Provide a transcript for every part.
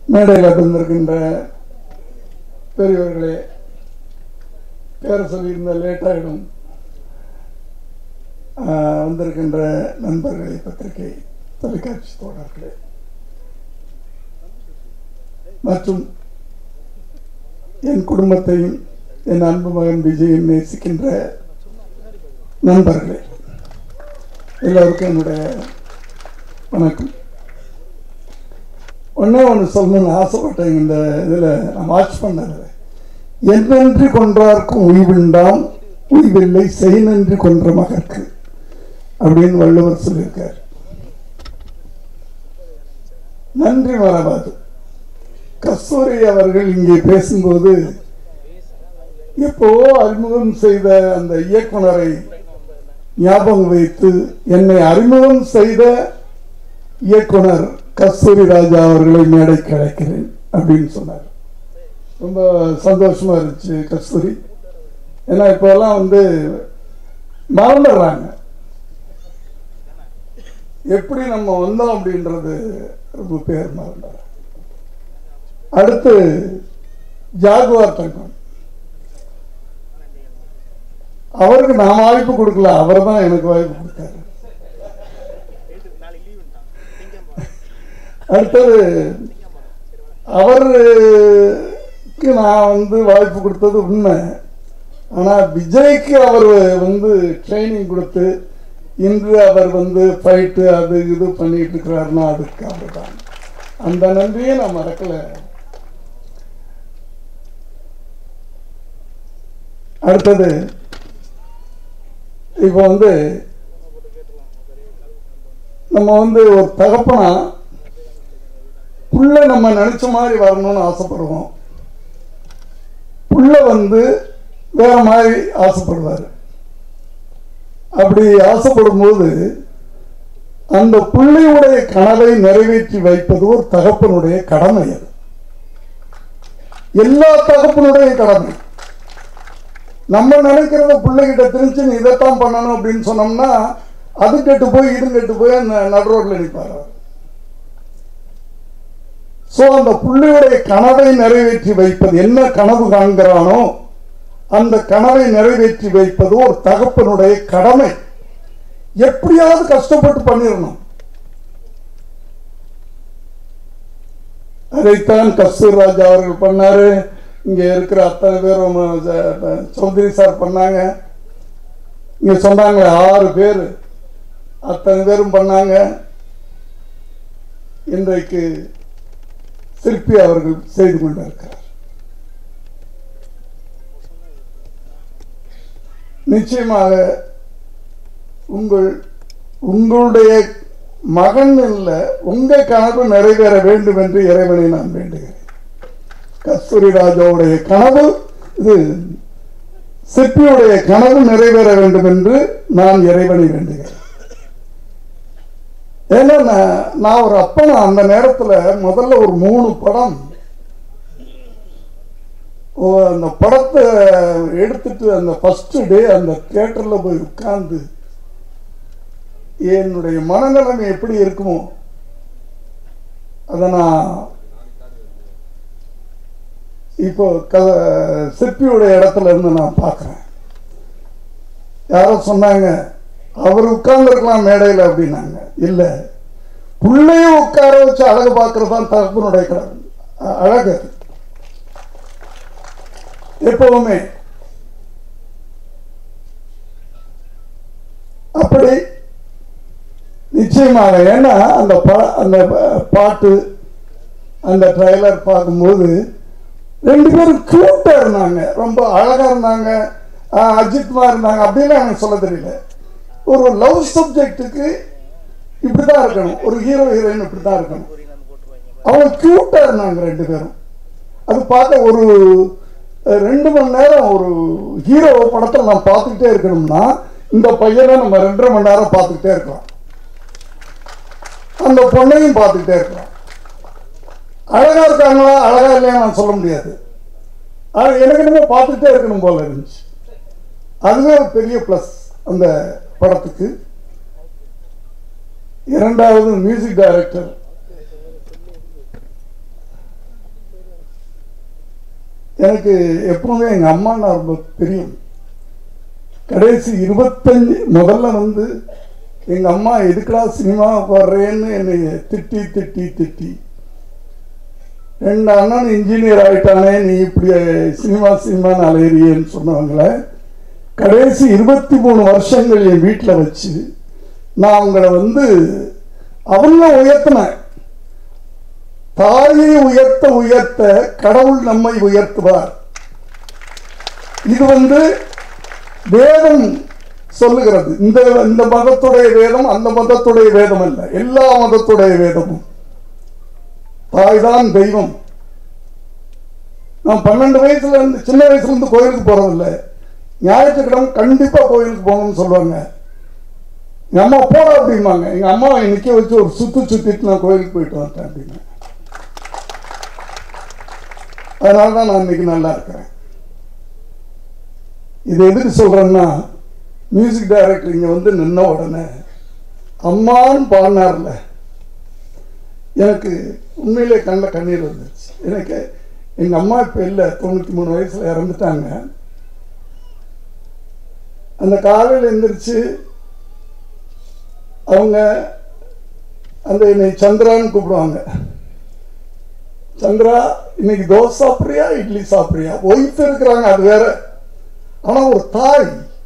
மேடையில் வந்திருக்கின்ற பெரியவர்களே பேர சொல்லியிருந்த லேட் ஆகிடும் வந்திருக்கின்ற நண்பர்களே பத்திரிகை தொலைக்காட்சி தோழர்களே மற்றும் என் குடும்பத்தையும் என் அன்பு மகன் விஜயும் நேசிக்கின்ற நண்பர்களே எல்லோருக்கும் என்னுடைய வணக்கம் ஒன்றே ஒன்று சொல்லணும்னு ஆசைப்பட்டேன் இந்த இதில் நான் வாட்ச் பண்ணது என்னென்று கொன்றார்க்கும் உய்வுண்டாம் உய்வில்லை செய்நன்றி கொன்ற மகற்கு அப்படின்னு வள்ளுவர் சொல்லியிருக்கார் நன்றி மறவாது கஸ்தூரி அவர்கள் இங்கே பேசும்போது எப்போ அறிமுகம் செய்த அந்த இயக்குனரை ஞாபகம் வைத்து என்னை அறிமுகம் செய்த இயக்குனர் கஸ்தூரி ராஜா அவர்களை மேடைக்கு அழைக்கிறேன் அப்படின்னு சொன்னார் ரொம்ப சந்தோஷமா இருந்துச்சு கஸ்தூரி ஏன்னா இப்போல்லாம் வந்து மறந்துடுறாங்க எப்படி நம்ம வந்தோம் அப்படின்றது ரொம்ப பேர் மறந்துடுறாங்க அடுத்து ஜாகுவார் தங்கம் அவருக்கு நான் வாய்ப்பு கொடுக்கல அவர் தான் எனக்கு வாய்ப்பு கொடுத்தாரு அடுத்தது அவருக்கு நான் வந்து வாய்ப்பு கொடுத்தது உண்மை ஆனால் விஜய்க்கு அவர் வந்து ட்ரைனிங் கொடுத்து இன்று அவர் வந்து ஃபைட்டு அது இது பண்ணிட்டு இருக்கிறாருன்னா அதுக்கு அவர் தான் அந்த நன்றியை நான் மறக்கலை அடுத்தது இப்போ வந்து நம்ம வந்து ஒரு தகப்பனா புள்ள நம்ம நினைச்ச மாதிரி வரணும்னு ஆசைப்படுவோம் புள்ள வந்து வேற மாதிரி ஆசைப்படுவார் அப்படி ஆசைப்படும் போது அந்த பிள்ளையுடைய கனவை நிறைவேற்றி வைப்பது ஒரு தகப்பனுடைய கடமை அது எல்லா தகப்பனுடைய கடமை நம்ம நினைக்கிறத பிள்ளைகிட்ட தெரிஞ்சு நீ இதைத்தான் பண்ணணும் அப்படின்னு சொன்னோம்னா அது கெட்டு போய் இது கெட்டு போய் அந்த நடுரோட்ல நிற்பார் அவர் ஸோ அந்த பிள்ளையுடைய கனவை நிறைவேற்றி வைப்பது என்ன கனவு காண்கிறானோ அந்த கனவை நிறைவேற்றி வைப்பது ஒரு தகப்பனுடைய கடமை எப்படியாவது கஷ்டப்பட்டு பண்ணிடணும் அதைத்தான் கஸ்தூர் ராஜா அவர்கள் பண்ணாரு இங்க இருக்கிற அத்தனை பேரும் சௌத்ரி சார் பண்ணாங்க இங்க சொன்னாங்க ஆறு பேர் அத்தனை பேரும் பண்ணாங்க இன்றைக்கு சிற்பி அவர்கள் செய்து கொண்டிருக்கிறார் நிச்சயமாக உங்கள் உங்களுடைய மகன் இல்ல உங்க கனவு நிறைவேற வேண்டும் என்று இறைவனை நான் வேண்டுகிறேன் கஸ்தூரி ராஜாவுடைய கனவு இது சிற்பியுடைய கனவு நிறைவேற வேண்டும் என்று நான் இறைவனை வேண்டுகிறேன் ஏன்னா நான் நான் ஒரு அப்பனா அந்த நேரத்தில் முதல்ல ஒரு மூணு படம் ஓ அந்த படத்தை எடுத்துட்டு அந்த ஃபர்ஸ்ட் டே அந்த தியேட்டரில் போய் உட்கார்ந்து என்னுடைய மனநிலைமை எப்படி இருக்குமோ அதை நான் இப்போ க சிற்பியுடைய இடத்துல இருந்து நான் பார்க்குறேன் யாரோ சொன்னாங்க அவர் உட்கார்ந்துருக்கலாம் மேடையில் அப்படின்னாங்க இல்லை பிள்ளையும் உட்கார வச்சு அழகு பார்க்கறது தான் தகப்பனுடைய கடமை அழகு எப்பவுமே அப்படி நிச்சயமாக ஏன்னா அந்த பா அந்த பாட்டு அந்த ட்ரைலர் பார்க்கும்போது ரெண்டு பேரும் கியூட்டா இருந்தாங்க ரொம்ப அழகா இருந்தாங்க அஜித்மா இருந்தாங்க அப்படின்னு எனக்கு சொல்ல தெரியல ஒரு லவ் சப்ஜெக்டுக்கு இப்படிதான் இருக்கணும் ஒரு ஹீரோ ஹீரோயின் இப்படிதான் இருக்கணும் அவங்க கியூட்டா இருந்தாங்க ரெண்டு பேரும் அது பார்க்க ஒரு ரெண்டு மணி நேரம் ஒரு ஹீரோ படத்தில் நான் பார்த்துக்கிட்டே இருக்கணும்னா இந்த பையனை நம்ம ரெண்டரை மணி நேரம் பார்த்துக்கிட்டே இருக்கலாம் அந்த பொண்ணையும் பார்த்துக்கிட்டே இருக்கலாம் அழகா இருக்காங்களா அழகா இல்லையா நான் சொல்ல முடியாது ஆனால் எனக்கு என்னமோ பார்த்துக்கிட்டே இருக்கணும் போல இருந்துச்சு அதுவே ஒரு பெரிய ப்ளஸ் அந்த படத்துக்கு இரண்டாவது மியூசிக் டைரக்டர் எனக்கு எப்பவுமே எங்கள் அம்மானா ரொம்ப பிரியம் கடைசி இருபத்தஞ்சு முதல்ல வந்து எங்கள் அம்மா எதுக்குடா சினிமா வர்றேன்னு என்னை திட்டி திட்டி திட்டி ரெண்டு அண்ணன் இன்ஜினியர் ஆயிட்டானே நீ இப்படி சினிமா சினிமான்னு அலையிறியேன்னு சொன்னவங்கள கடைசி இருபத்தி மூணு வருஷங்கள் என் வீட்டில் வச்சு நான் அவங்கள வந்து அவங்க உயர்த்தினேன் தாயை உயர்த்த உயர்த்த கடவுள் நம்மை உயர்த்துவார் இது வந்து வேதம் சொல்லுகிறது இந்த இந்த மதத்துடைய வேதம் அந்த மதத்துடைய வேதம் அல்ல எல்லா மதத்துடைய வேதமும் தாய் தான் தெய்வம் நான் பன்னெண்டு வயசுல இருந்து சின்ன வயசுல இருந்து கோயிலுக்கு போறதில்ல ஞாயிற்றுக்கிழமை கண்டிப்பா கோயிலுக்கு போகணும்னு சொல்லுவாங்க எங்க அம்மா போட அப்படிம்பாங்க எங்க அம்மாவை நிக்க வச்சு ஒரு சுத்து சுத்திட்டு நான் கோயிலுக்கு போயிட்டு வந்துட்டேன் அப்படின்னு அதனால தான் நான் இன்னைக்கு நல்லா இருக்கிறேன் இது எதுக்கு சொல்றேன்னா மியூசிக் டைரக்டர் இங்க வந்து நின்ன உடனே அம்மான்னு பாடினார்ல எனக்கு உண்மையிலே கண்ணில் கண்ணீர் வந்துருச்சு எனக்கு எங்க அம்மா இப்ப இல்லை தொண்ணூத்தி மூணு வயசுல இறந்துட்டாங்க அந்த காலையில் எந்திரிச்சு அவங்க அந்த என்னை சந்திரான்னு கூப்பிடுவாங்க சந்திரா இன்னைக்கு தோசை சாப்பிட்றியா இட்லி சாப்பிட்றியா ஒய்ஃப் இருக்கிறாங்க அது வேற ஆனா ஒரு தாய்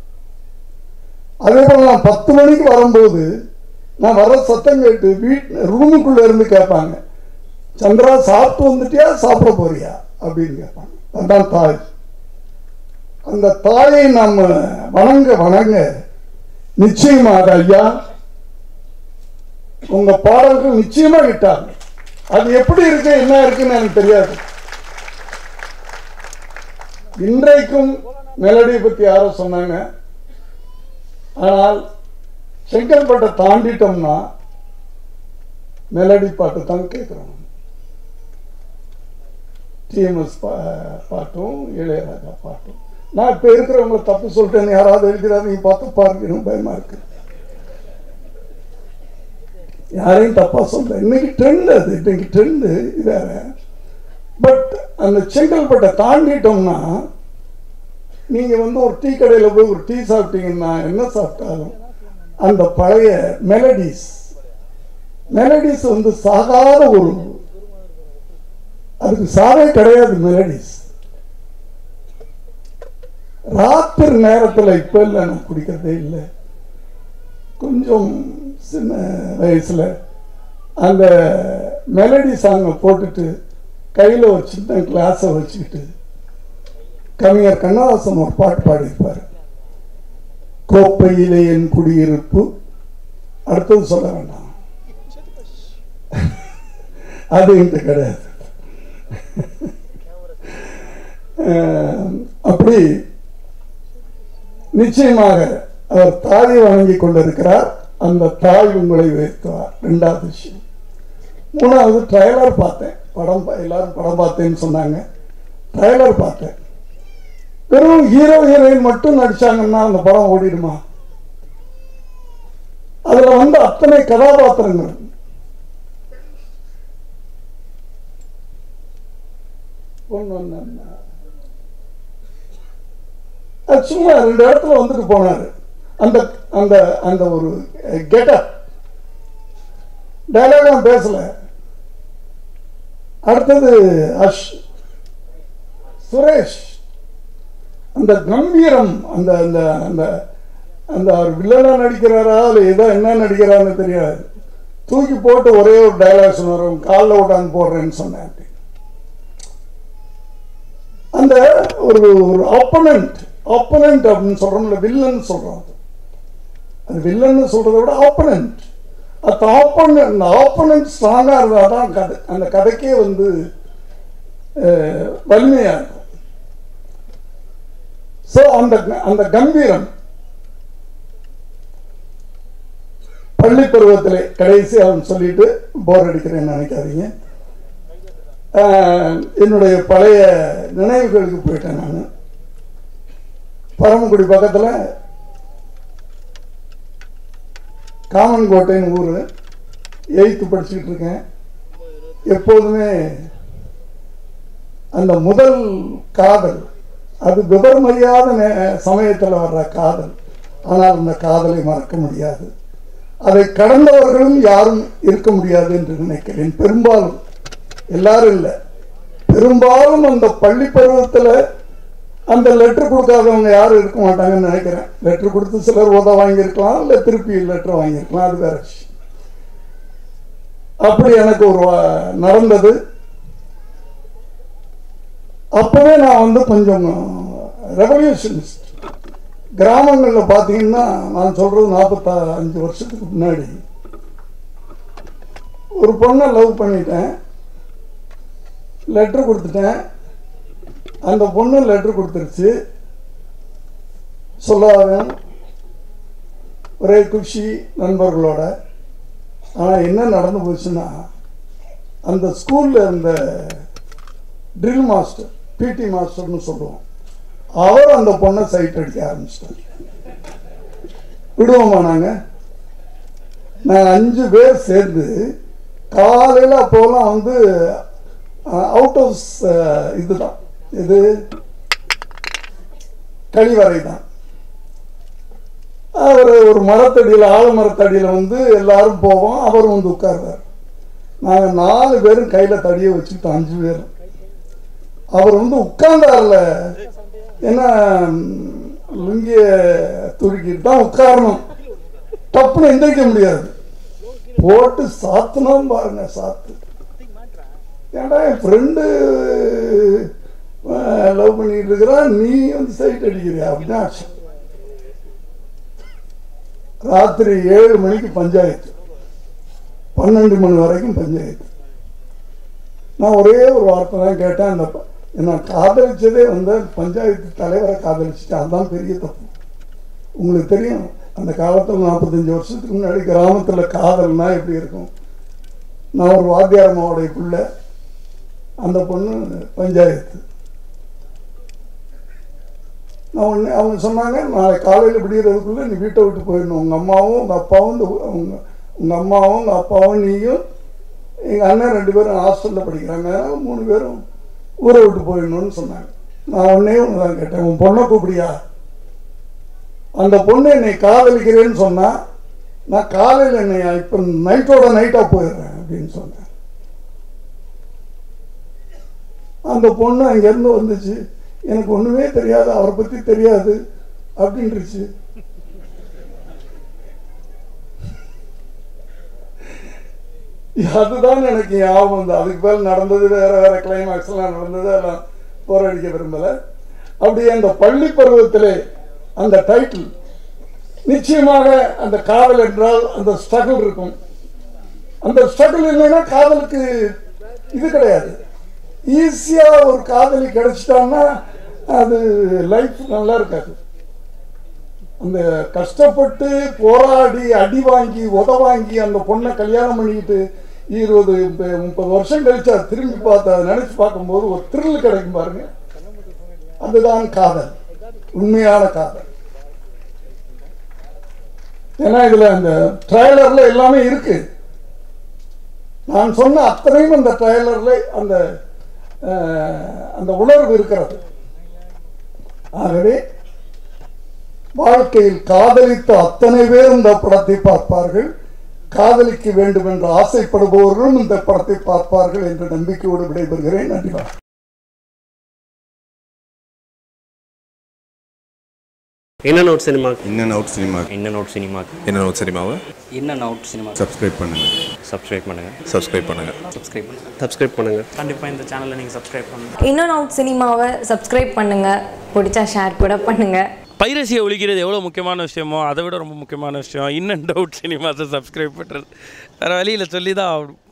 அதே போல நான் பத்து மணிக்கு வரும்போது நான் வர சத்தம் கேட்டு வீட் ரூமுக்குள்ள இருந்து கேட்பாங்க சந்திரா சாப்பிட்டு வந்துட்டியா சாப்பிட போறியா அப்படின்னு கேட்பாங்க அதான் தாய் அந்த தாயை நம்ம வணங்க வணங்க நிச்சயமாக ஐயா உங்க பாடல்கள் நிச்சயமா விட்டாங்க அது எப்படி இருக்கு என்ன இருக்குன்னு எனக்கு தெரியாது இன்றைக்கும் மெலடியை பத்தி யாரோ சொன்னாங்க ஆனால் செங்கல்பட்டை தாண்டிட்டோம்னா மெலடி பாட்டு தான் கேட்குறோம் டிஎம்எஸ் பா பாட்டும் இளையராஜா பாட்டும் நான் இப்போ இருக்கிறவங்கள தப்பு சொல்லிட்டேன்னு யாராவது எழுதிடாதீங்க பார்த்து பாருங்க பயமா இருக்கு யாரையும் தப்பா சொல்ல இன்னைக்கு ட்ரெண்ட் அது இன்னைக்கு ட்ரெண்டு வேற பட் அந்த செங்கல்பட்டை தாண்டிட்டோம்னா நீங்க வந்து ஒரு டீ கடையில போய் ஒரு டீ சாப்பிட்டீங்கன்னா என்ன சாப்பிட்டாலும் அந்த பழைய மெலடிஸ் மெலடிஸ் வந்து சாகாத ஒரு அதுக்கு சாவே கிடையாது மெலடிஸ் ராத்திரி நேரத்தில் இப்ப இல்லை நான் குடிக்கிறதே இல்லை கொஞ்சம் சின்ன வயசுல அந்த மெலடி சாங்கை போட்டுட்டு கையில் ஒரு சின்ன கிளாஸை வச்சுக்கிட்டு கவிஞர் கண்ணதாசன் ஒரு பாட்டு பாடியிருப்பார் கோப்பையிலே என் குடியிருப்பு அடுத்தது சொல்ல வேண்டாம் அது இன்று கிடையாது அஹ், அப்படி நிச்சயமாக அவர் தாயை வணங்கி கொண்டிருக்கிறார் அந்த தாய் உங்களை உயர்த்துவார் ரெண்டாவது விஷயம் மூணாவது ட்ரைலர் பார்த்தேன் படம் பா- எல்லாரும் படம் பார்த்தேன்னு சொன்னாங்க ட்ரைலர் பார்த்தேன் வெறும் ஹீரோ ஹீரோயின் மட்டும் நடிச்சாங்கன்னா அந்த படம் ஓடிடுமா அதுல வந்து அத்தனை கதாபாத்திரங்கள் ஒண்ணு ஒண்ணு ஒண்ணு. அது சும்மா ரெண்டு இடத்துல வந்துட்டு போனாரு அந்த அந்த அந்த ஒரு கெட்டப் டைலாக் பேசல அடுத்தது அஷ் சுரேஷ் அந்த கம்பீரம் அந்த அந்த அந்த அந்த அவர் வில்லனா நடிக்கிறாரா இல்லை ஏதோ என்ன நடிக்கிறான்னு தெரியாது தூக்கி போட்டு ஒரே ஒரு டைலாக் சொன்னார் உன் காலில் விட்டாந்து போடுறேன்னு சொன்னேன் அப்படின்னு. அந்த ஒரு ஒரு ஆப்பனண்ட் ஆப்பனண்ட் அப்படின்னு சொல்றோம்ல வில்லன் சொல்றோம் அது. அது வில்லன் சொல்றதை விட ஆப்பனண்ட் அந்த ஆப்பனண்ட் அந்த ஆப்பனண்ட் ஸ்ட்ராங்கா இருந்தா தான் கதை அந்த கதைக்கே வந்து அஹ், வலிமையா இருக்கும் ஸோ அந்த அந்த கம்பீரம் பள்ளி பருவத்திலே கடைசி அவன் சொல்லிட்டு போர் அடிக்கிறேன்னு நினைக்காதீங்க ஆஹ், என்னுடைய பழைய நினைவுகளுக்கு போயிட்டேன் நான் பரமக்குடி பக்கத்தில் காமன்கோட்டைன்னு ஊர் எயித்து படிச்சுக்கிட்டு இருக்கேன் எப்போதுமே அந்த முதல் காதல் அது விவரமறியாத நே- சமயத்தில் வர்ற காதல் ஆனால் அந்த காதலை மறக்க முடியாது அதை கடந்தவர்களும் யாரும் இருக்க முடியாது என்று நினைக்கிறேன் பெரும்பாலும் எல்லாரும் இல்லை பெரும்பாலும் அந்த பள்ளி பருவத்தில் அந்த லெட்டர் கொடுக்காதவங்க யாரும் இருக்க மாட்டாங்கன்னு நினைக்கிறேன் லெட்டர் கொடுத்து சிலர் உத வாங்கியிருக்கலாம் இல்லை திருப்பி லெட்டர் வாங்கியிருக்கலாம் அது வேற விஷயம் அப்படி எனக்கு ஒரு வா- நடந்தது அப்போவே நான் வந்து கொஞ்சம் ரெவல்யூஷனிஸ்ட் கிராமங்களில் பார்த்தீங்கன்னா நான் சொல்கிறது நாற்பத்தா அஞ்சு வருஷத்துக்கு முன்னாடி ஒரு பொண்ணை லவ் பண்ணிட்டேன் லெட்ரு கொடுத்துட்டேன் அந்த பொண்ணு லெட்ரு கொடுத்துருச்சு சொல்லாத ஒரே குஷி நண்பர்களோட ஆனால் என்ன நடந்து போச்சுன்னா அந்த ஸ்கூலில் இருந்த ட்ரில் மாஸ்டர் பிடி மாஸ்டர்னு சொல்லுவோம் அவர் அந்த பொண்ணை சைட் அடிக்க ஆரம்பிச்சிட்டார் விடுவோமா நாங்கள் நாங்கள் அஞ்சு பேர் சேர்ந்து காலையில் அப்போலாம் வந்து அவுட் ஹவுஸ் இதுதான் இது கழிவறை தான் அவர் ஒரு மரத்தடியில் ஆலமரத்தடியில் வந்து எல்லாரும் போவோம் அவர் வந்து உட்கார்றார் நாங்கள் நாலு பேரும் கையில் தடியை வச்சுக்கிட்டோம் அஞ்சு பேரும் அவர் வந்து உட்கார்ந்தார்ல என்ன லுங்கிய துருக்கிட்டு தான் உட்காரணும் டப்புன்னு எந்திரிக்க முடியாது போட்டு சாத்தணும் பாருங்க சாத்து ஏன்டா என் ஃப்ரெண்டு லவ் பண்ணிட்டு இருக்கிறான் நீ வந்து சைட் அடிக்கிறியா அப்படின்னு ஆச்சு ராத்திரி ஏழு மணிக்கு பஞ்சாயத்து பன்னெண்டு மணி வரைக்கும் பஞ்சாயத்து நான் ஒரே ஒரு வார்த்தை தான் கேட்டேன் அந்த ப- நான் காதலிச்சதே வந்து பஞ்சாயத்து தலைவரை காதலிச்சுட்டு அதுதான் பெரிய தப்பு உங்களுக்கு தெரியும் அந்த காலத்தில் நாற்பத்தஞ்சு வருஷத்துக்கு முன்னாடி கிராமத்தில் காதல்னா எப்படி இருக்கும் நான் ஒரு வாத்தியார் அம்மாவுடைய பிள்ளை அந்த பொண்ணு பஞ்சாயத்து நான் ஒன்று அவங்க சொன்னாங்க நாளை காலையில் விடியறதுக்குள்ளே நீ வீட்டை விட்டு போயிடணும் உங்கள் அம்மாவும் உங்கள் அப்பாவும் இந்த ஊ- உங்க உங்கள் அம்மாவும் உங்கள் அப்பாவும் நீயும் எங்கள் அண்ணன் ரெண்டு பேரும் ஹாஸ்டலில் படிக்கிறாங்க அதனால மூணு பேரும் ஊரை விட்டு போயிடணும்னு சொன்னாங்க நான் ஒன்றே ஒன்று தான் கேட்டேன் உன் பொண்ணை கூப்பிடியா அந்த பொண்ணு என்னை காதலிக்கிறேன்னு சொன்னா நான் காலையில் என்னை இப்போ நைட்டோட நைட்டாக போயிடுறேன் அப்படின்னு சொன்னேன் அந்த பொண்ணு அங்கேருந்து வந்துச்சு எனக்கு ஒன்றுமே தெரியாது அவரை பற்றி தெரியாது அப்படின்ருச்சு அதுதான் எனக்கு ஞாபகம் வந்து அதுக்கு மேல் நடந்தது வேற வேற கிளைமாக்ஸ் எல்லாம் நடந்தது அதெல்லாம் போராடிக்க விரும்பல அப்படியே அந்த பள்ளி பருவத்திலே அந்த டைட்டில் நிச்சயமாக அந்த காதல் என்றால் அந்த ஸ்ட்ரகிள் இருக்கும் அந்த ஸ்ட்ரகிள் இல்லைன்னா காதலுக்கு இது கிடையாது ஈஸியா ஒரு காதலி கிடைச்சிட்டான்னா அது லைஃப் நல்லா இருக்காது அந்த கஷ்டப்பட்டு போராடி அடி வாங்கி உத வாங்கி அந்த பொண்ணை கல்யாணம் பண்ணிக்கிட்டு இருபது முப்ப- முப்பது வருஷம் கழிச்சு அதை திரும்பி பார்த்து அதை நினைச்சு பார்க்கும்போது ஒரு த்ரில் கிடைக்கும் பாருங்க அதுதான் காதல் உண்மையான காதல் ஏன்னா இதுல அந்த ட்ரைலர்ல எல்லாமே இருக்கு நான் சொன்ன அத்தனையும் அந்த ட்ரைலர்ல அந்த அஹ், அந்த உணர்வு இருக்கிறது ஆகவே வாழ்க்கையில் காதலித்த அத்தனை பேரும் இந்த படத்தை பார்ப்பார்கள் காதலிக்க வேண்டும் என்று ஆசைப்படுபவர்களும் இந்த படத்தை பார்ப்பார்கள் என்ற நம்பிக்கையோடு விடைபெறுகிறேன் நன்றி வணக்கம். என்ன நோட் சினிமாக்கு இன்னன் அவுட் சினிமா என்ன நோட் சினிமாக்கு என்ன அவுட் சினிமாவை in and out cinema subscribe பண்ணுங்க சப்ஸ்கிரைப் பண்ணுங்கள் சப்ஸ்கிரைப் பண்ணுங்க சப்ஸ்கிரைப் பண்ணுங்கள் சப்ஸ்கிரைப் பண்ணுங்கள் கண்டிப்பாக இந்த சேனலை நீங்கள் சப்ஸ்கிரைப் பண்ணுங்கள் இன்னும் அவுட் சினிமாவை சப்ஸ்கிரைப் பண்ணுங்கள் பிடிச்சா ஷேர் கூட பண்ணுங்கள் பைரசியை ஒழிக்கிறது எவ்வளோ முக்கியமான விஷயமோ அதை விட ரொம்ப முக்கியமான விஷயம் இன் அண்ட் அவுட் சினிமாஸை சப்ஸ்கிரைப் பண்ணுறது வேறு வழியில் சொல்லி தான் ஆகணும்